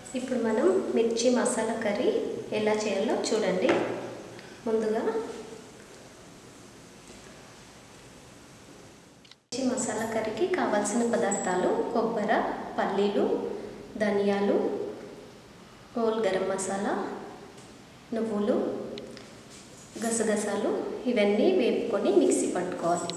ఇప్పుడు మనం మిర్చి మసాలా కర్రీ ఎలా చేయాలో చూడండి ముందుగా మిర్చి మసాలా కర్రీకి కావాల్సిన పదార్థాలు కొబ్బరి పల్లీలు ధనియాలు హోల్ గరం మసాలా నువ్వులు గసగసాలు ఇవన్నీ వేపుకొని మిక్సీ పట్టుకోవాలి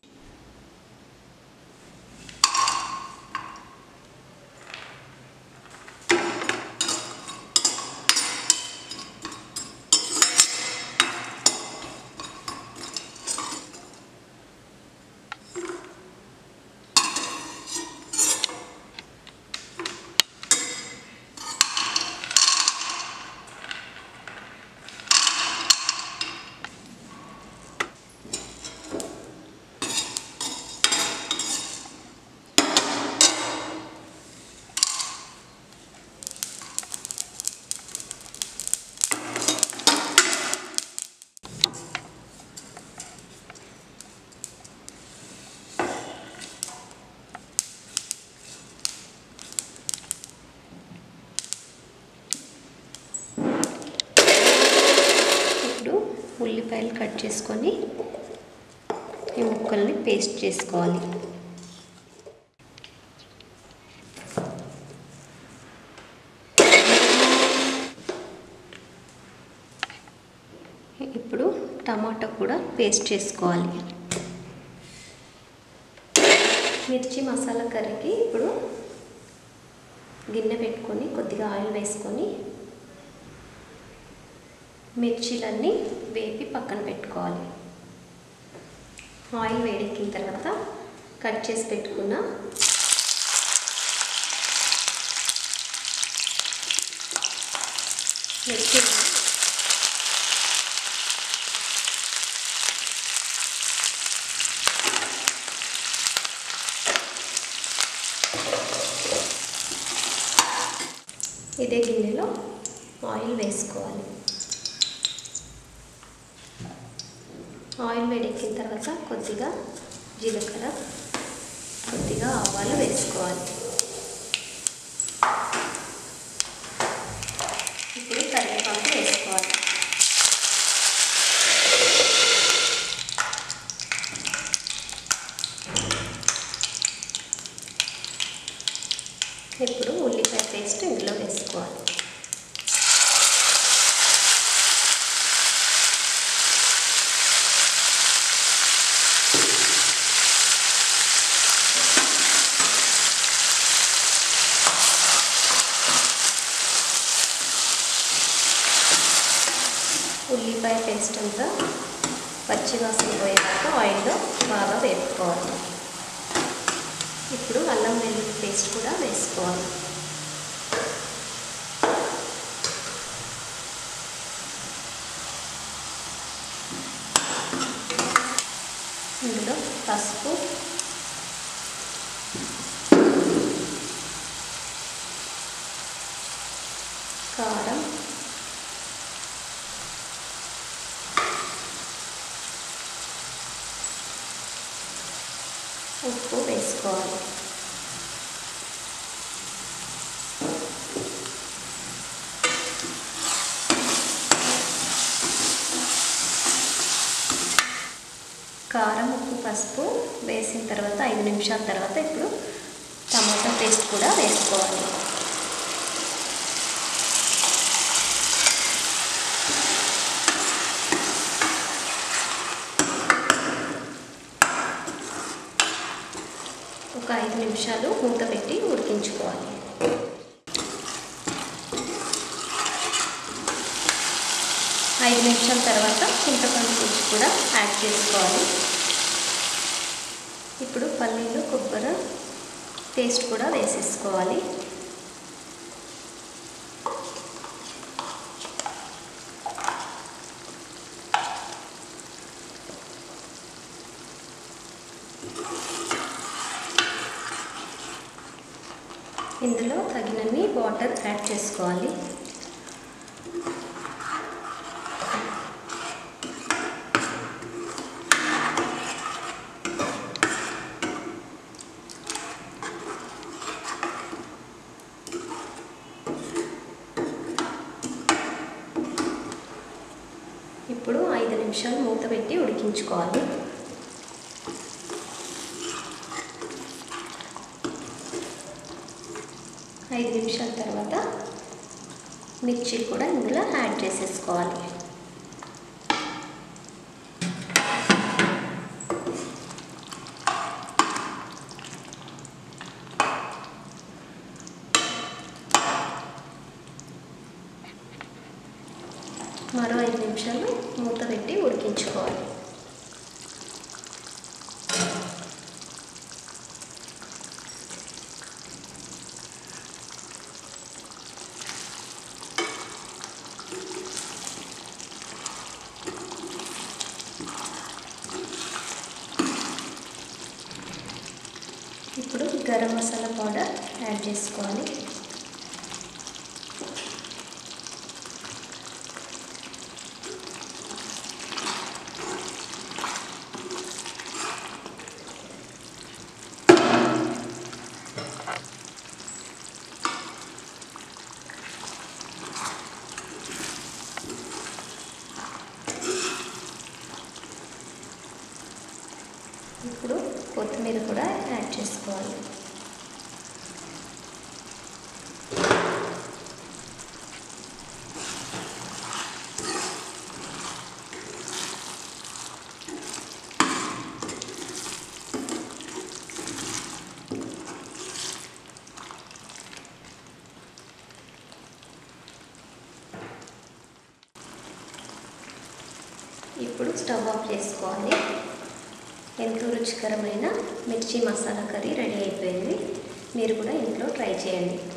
ఇప్పుడు ఉల్లిపాయలు కట్ చేసుకొని ఈ ముక్కల్ని పేస్ట్ చేసుకోవాలి ఇప్పుడు టమాటా కూడా పేస్ట్ చేసుకోవాలి మిర్చి మసాలా కర్రీకి ఇప్పుడు గిన్నె పెట్టుకొని కొద్దిగా ఆయిల్ వేసుకొని మిర్చీలన్నీ వేపి పక్కన పెట్టుకోవాలి ఆయిల్ వేడెక్కిన తర్వాత కట్ చేసి పెట్టుకున్న మిర్చి ఇదే గిన్నెలో ఆయిల్ వేసుకోవాలి ఆయిల్ వేడెక్కిన తర్వాత కొద్దిగా జీలకర్ర కొద్దిగా ఆవాలు వేసుకోవాలి ఇప్పుడు కరివేపాకు వేసుకోవాలి ఇప్పుడు ఉల్లిపాయ పేస్ట్ ఇందులో వేసుకోవాలి ఉల్లిపాయ పేస్ట్ అంతా పచ్చివాసన పోయేదాకా ఆయిల్లో బాగా వేపుకోవాలి ఇప్పుడు అల్లం వెల్లుల్లి పేస్ట్ కూడా వేసుకోవాలి ఇందులో పసుపు కారం ఉప్పు వేసుకోవాలి కారం ఉప్పు పసుపు వేసిన తర్వాత ఐదు నిమిషాల తర్వాత ఇప్పుడు టమాటా పేస్ట్ కూడా వేసుకోవాలి ఒక ఐదు నిమిషాలు మూత పెట్టి ఉడికించుకోవాలి ఐదు నిమిషాల తర్వాత చింతపండు పులుసు కూడా యాడ్ చేసుకోవాలి ఇప్పుడు పల్లీలు కొబ్బరి పేస్ట్ కూడా వేసేసుకోవాలి ఇందులో తగినన్ని వాటర్ యాడ్ చేసుకోవాలి నిమిషాలు మూత పెట్టి ఉడికించుకోవాలి ఐదు నిమిషాల తర్వాత మిర్చి కూడా ఇందులో యాడ్ చేసేసుకోవాలి మరో ఐదు నిమిషాలు మూత పెట్టి ఉడికించుకోవాలి ఇప్పుడు గరం మసాలా పౌడర్ యాడ్ చేసుకోవాలి ఇప్పుడు కొత్తిమీర కూడా యాడ్ చేసుకోవాలి ఇప్పుడు స్టవ్ ఆఫ్ చేసుకోవాలి ఎంతో రుచికరమైన మిర్చి మసాలా కర్రీ రెడీ అయిపోయింది మీరు కూడా ఇంట్లో ట్రై చేయండి